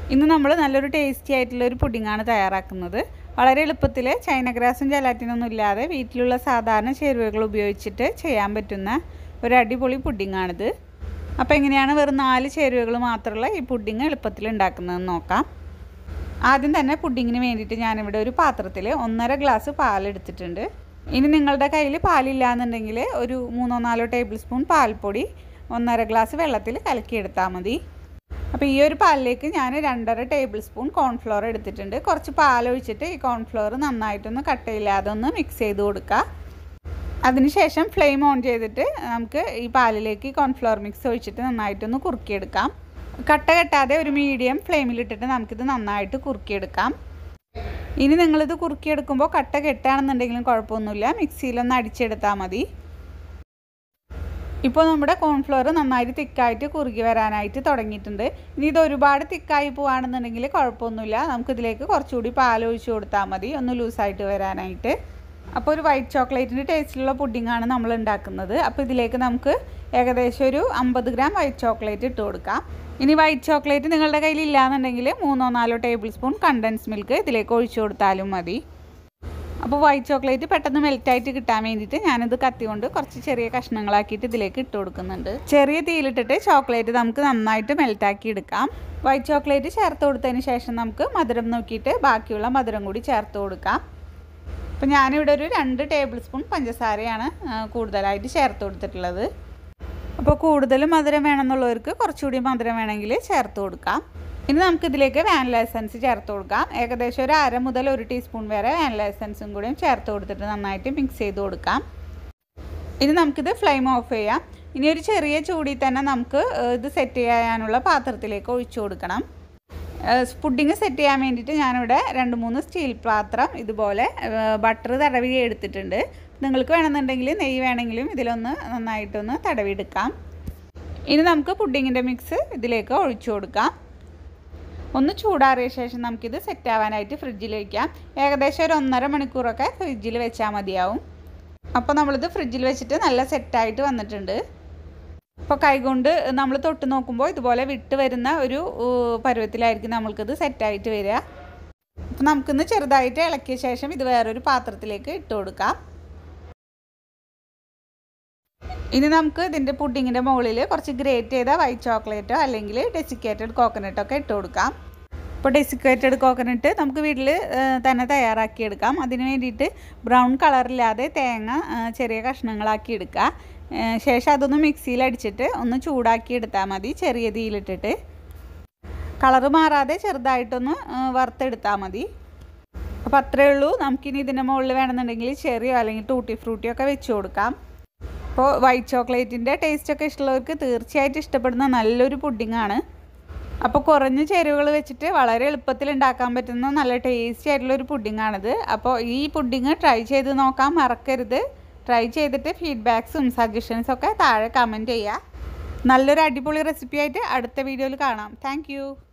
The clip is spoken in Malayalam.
ഇന്ന് നമ്മൾ നല്ലൊരു ടേസ്റ്റി ആയിട്ടുള്ള ഒരു പുഡിങ്ങാണ് തയ്യാറാക്കുന്നത് വളരെ എളുപ്പത്തിൽ ചൈന ഗ്രാസും ജലാറ്റിനൊന്നും ഇല്ലാതെ വീട്ടിലുള്ള സാധാരണ ചേരുവകൾ ഉപയോഗിച്ചിട്ട് ചെയ്യാൻ പറ്റുന്ന ഒരു അടിപൊളി പുഡിങ്ങാണിത് അപ്പോൾ എങ്ങനെയാണ് വെറും നാല് ചേരുവകൾ മാത്രമുള്ള ഈ പുഡിങ് എളുപ്പത്തിൽ ഉണ്ടാക്കുന്നതെന്ന് നോക്കാം ആദ്യം തന്നെ പുഡിങ്ങിന് വേണ്ടിയിട്ട് ഞാനിവിടെ ഒരു പാത്രത്തിൽ ഒന്നര ഗ്ലാസ് പാലെടുത്തിട്ടുണ്ട് ഇനി നിങ്ങളുടെ കയ്യിൽ പാലില്ല എന്നുണ്ടെങ്കിൽ ഒരു മൂന്നോ നാലോ ടേബിൾ സ്പൂൺ പാൽപ്പൊടി ഒന്നര ഗ്ലാസ് വെള്ളത്തിൽ കലക്കിയെടുത്താൽ മതി അപ്പോൾ ഈ ഒരു പാലിലേക്ക് ഞാൻ രണ്ടര ടേബിൾ സ്പൂൺ കോൺഫ്ലോർ എടുത്തിട്ടുണ്ട് കുറച്ച് പാലൊഴിച്ചിട്ട് ഈ കോൺഫ്ലോർ നന്നായിട്ടൊന്ന് കട്ടയില്ലാതെ ഒന്ന് മിക്സ് ചെയ്ത് കൊടുക്കുക അതിനുശേഷം ഫ്ലെയിം ഓൺ ചെയ്തിട്ട് നമുക്ക് ഈ പാലിലേക്ക് കോൺഫ്ലോർ മിക്സ് ഒഴിച്ചിട്ട് നന്നായിട്ടൊന്ന് കുറുക്കിയെടുക്കാം കട്ട കെട്ടാതെ ഒരു മീഡിയം ഫ്ലെയിമിലിട്ടിട്ട് നമുക്കിത് നന്നായിട്ട് കുറുക്കിയെടുക്കാം ഇനി നിങ്ങളിത് കുറുക്കിയെടുക്കുമ്പോൾ കട്ട കെട്ടാണെന്നുണ്ടെങ്കിലും കുഴപ്പമൊന്നുമില്ല മിക്സിയിലൊന്ന് അടിച്ചെടുത്താൽ മതി ഇപ്പോൾ നമ്മുടെ കോൺഫ്ലോർ നന്നായിട്ട് തിക്കായിട്ട് കുറുകി വരാനായിട്ട് തുടങ്ങിയിട്ടുണ്ട് ഇനി ഇത് ഒരുപാട് തിക്കായി പോവുകയാണെന്നുണ്ടെങ്കിൽ കുഴപ്പമൊന്നുമില്ല നമുക്കിതിലേക്ക് കുറച്ചുകൂടി പാൽ ഒഴിച്ച് കൊടുത്താൽ മതി ഒന്ന് ലൂസായിട്ട് വരാനായിട്ട് അപ്പോൾ ഒരു വൈറ്റ് ചോക്ലേറ്റിൻ്റെ ടേസ്റ്റിലുള്ള പുഡിങ്ങാണ് നമ്മൾ ഉണ്ടാക്കുന്നത് അപ്പോൾ ഇതിലേക്ക് നമുക്ക് ഏകദേശം ഒരു അമ്പത് ഗ്രാം വൈറ്റ് ചോക്ലേറ്റ് ഇട്ട് കൊടുക്കാം ഇനി വൈറ്റ് ചോക്ലേറ്റ് നിങ്ങളുടെ കയ്യിൽ ഇല്ലാന്നുണ്ടെങ്കിൽ മൂന്നോ നാലോ ടേബിൾ സ്പൂൺ കണ്ടൻസ് മിൽക്ക് ഇതിലേക്ക് ഒഴിച്ചു കൊടുത്താലും മതി അപ്പോൾ വൈറ്റ് ചോക്ലേറ്റ് പെട്ടെന്ന് മെൽറ്റായിട്ട് കിട്ടാൻ വേണ്ടിയിട്ട് ഞാനിത് കത്തി കൊണ്ട് കുറച്ച് ചെറിയ കഷ്ണങ്ങളാക്കിയിട്ട് ഇതിലേക്ക് ഇട്ട് കൊടുക്കുന്നുണ്ട് ചെറിയ തീയിലിട്ടിട്ട് ചോക്ലേറ്റ് നമുക്ക് നന്നായിട്ട് മെൽറ്റാക്കി എടുക്കാം വൈറ്റ് ചോക്ലേറ്റ് ചേർത്ത് കൊടുത്തതിന് ശേഷം നമുക്ക് മധുരം നോക്കിയിട്ട് ബാക്കിയുള്ള മധുരം കൂടി ചേർത്ത് കൊടുക്കാം അപ്പോൾ ഞാനിവിടെ ഒരു രണ്ട് ടേബിൾ സ്പൂൺ പഞ്ചസാരയാണ് കൂടുതലായിട്ട് ചേർത്ത് കൊടുത്തിട്ടുള്ളത് അപ്പോൾ കൂടുതൽ മധുരം വേണമെന്നുള്ളവർക്ക് കുറച്ചുകൂടി മധുരം വേണമെങ്കിൽ ചേർത്ത് കൊടുക്കാം ഇനി നമുക്കിതിലേക്ക് വാനില എസൻസ് ചേർത്ത് കൊടുക്കാം ഏകദേശം ഒരു അര മുതൽ ഒരു ടീസ്പൂൺ വരെ വാനില എസൻസും കൂടിയും ചേർത്ത് കൊടുത്തിട്ട് നന്നായിട്ട് മിക്സ് ചെയ്ത് കൊടുക്കാം ഇനി നമുക്കിത് ഫ്ലെയിം ഓഫ് ചെയ്യാം ഇനി ഒരു ചെറിയ ചൂടിൽ തന്നെ നമുക്ക് ഇത് സെറ്റ് ചെയ്യാനുള്ള പാത്രത്തിലേക്ക് ഒഴിച്ചു കൊടുക്കണം പുഡിങ് സെറ്റ് ചെയ്യാൻ വേണ്ടിയിട്ട് ഞാനിവിടെ രണ്ട് മൂന്ന് സ്റ്റീൽ പാത്രം ഇതുപോലെ ബട്ടർ തടവി എടുത്തിട്ടുണ്ട് നിങ്ങൾക്ക് വേണമെന്നുണ്ടെങ്കിൽ നെയ്യ് വേണമെങ്കിലും ഇതിലൊന്ന് നന്നായിട്ടൊന്ന് തടവിയെടുക്കാം ഇനി നമുക്ക് പുഡിങ്ങിൻ്റെ മിക്സ് ഇതിലേക്ക് ഒഴിച്ചു കൊടുക്കാം ഒന്ന് ചൂടാറിയ ശേഷം നമുക്കിത് സെറ്റ് ആവാനായിട്ട് ഫ്രിഡ്ജിൽ വയ്ക്കാം ഏകദേശം ഒരു ഒന്നര മണിക്കൂറൊക്കെ ഫ്രിഡ്ജിൽ വെച്ചാൽ മതിയാവും അപ്പോൾ നമ്മളിത് ഫ്രിഡ്ജിൽ വെച്ചിട്ട് നല്ല സെറ്റായിട്ട് വന്നിട്ടുണ്ട് അപ്പോൾ കൈകൊണ്ട് നമ്മൾ തൊട്ട് നോക്കുമ്പോൾ ഇതുപോലെ വിട്ട് വരുന്ന ഒരു പരുവത്തിലായിരിക്കും നമ്മൾക്കിത് സെറ്റായിട്ട് വരിക അപ്പോൾ നമുക്കിന്ന് ചെറുതായിട്ട് ഇളക്കിയ ശേഷം ഇത് വേറൊരു പാത്രത്തിലേക്ക് ഇട്ട് കൊടുക്കാം ഇനി നമുക്ക് ഇതിൻ്റെ പുഡിങ്ങിൻ്റെ മുകളിൽ കുറച്ച് ഗ്രേറ്റ് ചെയ്ത വൈറ്റ് ചോക്ലേറ്റോ അല്ലെങ്കിൽ ഡെസിക്കേറ്റഡ് കോക്കനട്ടോ ഒക്കെ ഇട്ട് കൊടുക്കാം ഇപ്പോൾ ഡെസിക്കേറ്റഡ് കോക്കനട്ട് നമുക്ക് വീട്ടിൽ തന്നെ തയ്യാറാക്കിയെടുക്കാം അതിന് വേണ്ടിയിട്ട് ബ്രൗൺ കളറില്ലാതെ തേങ്ങ ചെറിയ കഷ്ണങ്ങളാക്കി എടുക്കുക ശേഷം അതൊന്ന് മിക്സിയിൽ അടിച്ചിട്ട് ഒന്ന് ചൂടാക്കി എടുത്താൽ മതി ചെറിയ തീയിലിട്ടിട്ട് കളറ് മാറാതെ ചെറുതായിട്ടൊന്ന് വറുത്തെടുത്താൽ മതി അപ്പോൾ അത്രയേ ഉള്ളൂ നമുക്കിനി ഇതിൻ്റെ മുകളിൽ വേണമെന്നുണ്ടെങ്കിൽ ചെറിയോ അല്ലെങ്കിൽ ടൂട്ടി ഫ്രൂട്ടിയോ ഒക്കെ വെച്ച് കൊടുക്കാം അപ്പോൾ വൈറ്റ് ചോക്ലേറ്റിൻ്റെ ടേസ്റ്റൊക്കെ ഇഷ്ടമുള്ളവർക്ക് തീർച്ചയായിട്ടും ഇഷ്ടപ്പെടുന്ന നല്ലൊരു പുഡിങ്ങാണ് അപ്പോൾ കുറഞ്ഞ ചേരുവകൾ വെച്ചിട്ട് വളരെ എളുപ്പത്തിൽ ഉണ്ടാക്കാൻ പറ്റുന്ന നല്ല ടേസ്റ്റി ആയിട്ടുള്ളൊരു പുഡിങ്ങാണിത് അപ്പോൾ ഈ പുഡിങ് ട്രൈ ചെയ്ത് നോക്കാൻ മറക്കരുത് ട്രൈ ചെയ്തിട്ട് ഫീഡ്ബാക്സും സജഷൻസും ഒക്കെ താഴെ കമൻറ്റ് ചെയ്യുക നല്ലൊരു അടിപൊളി റെസിപ്പി ആയിട്ട് അടുത്ത വീഡിയോയിൽ കാണാം താങ്ക്